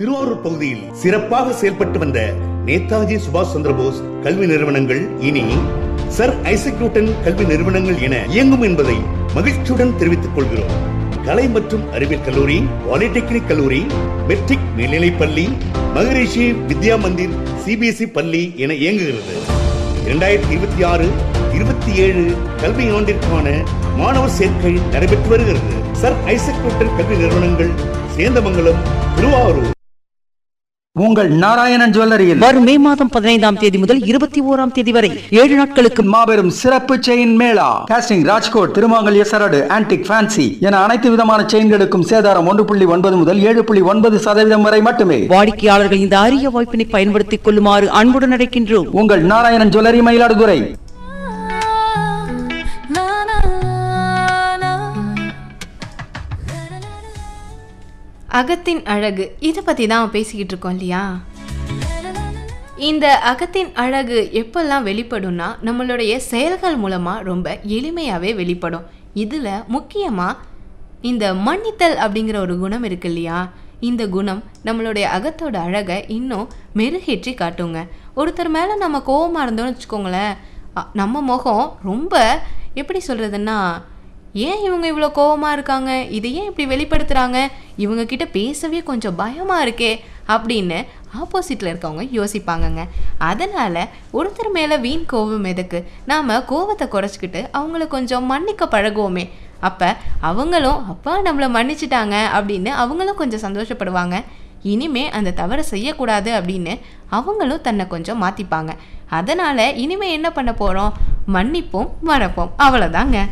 திருவாரூர் பகுதியில் சிறப்பாக செயல்பட்டு வந்த நேதாஜி சுபாஷ் சந்திரபோஸ் கல்வி நிறுவனங்கள் இனி சர் ஐசக் நியூட்டன் கல்வி நிறுவனங்கள் என இயங்கும் என்பதை மகிழ்ச்சியுடன் தெரிவித்துக் கொள்கிறோம் கலை மற்றும் அறிவியல் கல்லூரி பாலிடெக்னிக் கல்லூரி மெட்ரிக் மேல்நிலைப் பள்ளி மகரிஷி வித்யா மந்திர் சிபிஎஸ்இ பள்ளி என இயங்குகிறது இரண்டாயிரத்தி இருபத்தி ஆறு இருபத்தி ஏழு கல்வி ஆண்டிற்கான மாணவர் சேர்க்கை நடைபெற்று வருகிறது சர் ஐசக் நியூட்டன் கல்வி நிறுவனங்கள் சேந்தமங்கலம் திருவாரூர் உங்கள் நாராயணன் ஜுவல்லரியில் வரும் மே மாதம் பதினைந்தாம் தேதி முதல் இருபத்தி ஓராம் தேதி வரை ஏழு நாட்களுக்கு மாபெரும் சிறப்பு செயின் மேளா காஸ்டிங் ராஜ்கோட் திருமாங்கல்ய சரடு ஆன்டிக் ஃபேன்சி என அனைத்து விதமான செயின்களுக்கும் சேதாரம் ஒன்று புள்ளி ஒன்பது முதல் ஏழு புள்ளி ஒன்பது சதவீதம் வரை மட்டுமே வாடிக்கையாளர்கள் இந்த அரிய வாய்ப்பினை பயன்படுத்திக் கொள்ளுமாறு அன்புடன் அழைக்கின்றோம் உங்கள் நாராயணன் ஜுவல்லரி மயிலாடுதுறை அகத்தின் அழகு இதை பற்றி தான் பேசிக்கிட்டு இருக்கோம் இல்லையா இந்த அகத்தின் அழகு எப்பெல்லாம் வெளிப்படும்னா நம்மளுடைய செயல்கள் மூலமாக ரொம்ப எளிமையாகவே வெளிப்படும் இதில் முக்கியமாக இந்த மன்னித்தல் அப்படிங்கிற ஒரு குணம் இருக்கு இல்லையா இந்த குணம் நம்மளுடைய அகத்தோட அழகை இன்னும் மெருகேற்றி காட்டுங்க ஒருத்தர் மேலே நம்ம கோவமாக இருந்தோம்னு வச்சுக்கோங்களேன் அ, நம்ம முகம் ரொம்ப எப்படி சொல்கிறதுன்னா ஏன் இவங்க இவ்வளோ கோவமாக இருக்காங்க இதை ஏன் இப்படி வெளிப்படுத்துகிறாங்க இவங்க கிட்ட பேசவே கொஞ்சம் பயமாக இருக்கே அப்படின்னு ஆப்போசிட்டில் இருக்கவங்க யோசிப்பாங்கங்க அதனால் ஒருத்தர் மேலே வீண் கோபம் எதுக்கு நாம் கோவத்தை குறைச்சிக்கிட்டு அவங்கள கொஞ்சம் மன்னிக்க பழகுவோமே அப்போ அவங்களும் அப்பா நம்மளை மன்னிச்சிட்டாங்க அப்படின்னு அவங்களும் கொஞ்சம் சந்தோஷப்படுவாங்க இனிமே அந்த தவறை செய்யக்கூடாது அப்படின்னு அவங்களும் தன்னை கொஞ்சம் மாற்றிப்பாங்க அதனால் இனிமே என்ன பண்ண போகிறோம் மன்னிப்போம் மறப்போம் அவ்வளோதாங்க